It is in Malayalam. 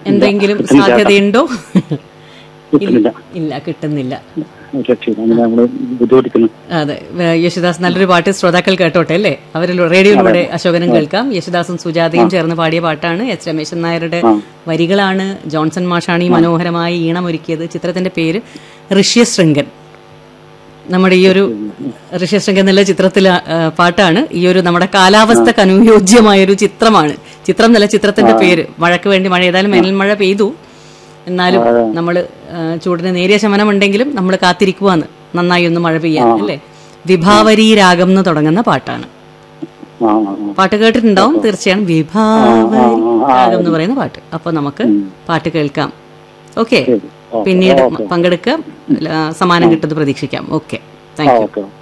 എന്തെങ്കിലും കിട്ടുന്നില്ല. സാധ്യതയുണ്ടോ കിട്ടുന്നില്ല ഇല്ല കിട്ടുന്നില്ല രക്ഷയില്ല അങ്ങനെ നമ്മള് ബുദ്ധിമുട്ടിക്കുന്നു അതെ വേ- യേശുദാസ് നല്ലൊരു പാട്ട് ശ്രോതാക്കൾ കേട്ടോട്ടെ അല്ലേ അവരിൽ റേഡിയോയിലൂടെ അശോകനും കേൾക്കാം യേശുദാസും സുജാതയും ചേർന്ന് പാടിയ പാട്ടാണ് എസ് രമേശൻ നായരുടെ വരികളാണ് ജോൺസൺ മാഷാണ് ഈ മനോഹരമായി ഈണമൊരുക്കിയത് ചിത്രത്തിന്റെ പേര് ഋഷ്യശൃംഗൻ നമ്മുടെ ഈ ഒരു ഋഷ്യശൃംഗൻ എന്നുള്ള ചിത്രത്തിലെ ആ, പാട്ടാണ് ഈ ഒരു നമ്മുടെ കാലാവസ്ഥക്ക് അനുയോജ്യമായ ഒരു ചിത്രമാണ് ചിത്രം എന്നല്ല ചിത്രത്തിന്റെ പേര് മഴയ്ക്ക് വേണ്ടി മഴ ഏതായാലും വേനൽ മഴ പെയ്തു എന്നാലും നമ്മൾ ചൂടിന് നേരിയ ശമനമുണ്ടെങ്കിലും നമ്മൾ കാത്തിരിക്കുവാന്ന് നന്നായി ഒന്ന് മഴ പെയ്യാൻ അല്ലേ വിഭാവരി രാഗം എന്ന് തുടങ്ങുന്ന പാട്ടാണ് ആ ആ, ആ. പാട്ട് കേട്ടിട്ടുണ്ടാവും തീർച്ചയായും വിഭാവരി രാഗം എന്ന് പറയുന്ന പാട്ട് അപ്പൊ നമുക്ക് പാട്ട് കേൾക്കാം ഓക്കെ ശരി. ഓക്കെ, പിന്നീട് ഓക്കെ. പങ്കെടുക്കുക ആ, സമ്മാനം കിട്ടുന്നത് പ്രതീക്ഷിക്കാം ഓക്കെ താങ്ക് യു ഓക്കെ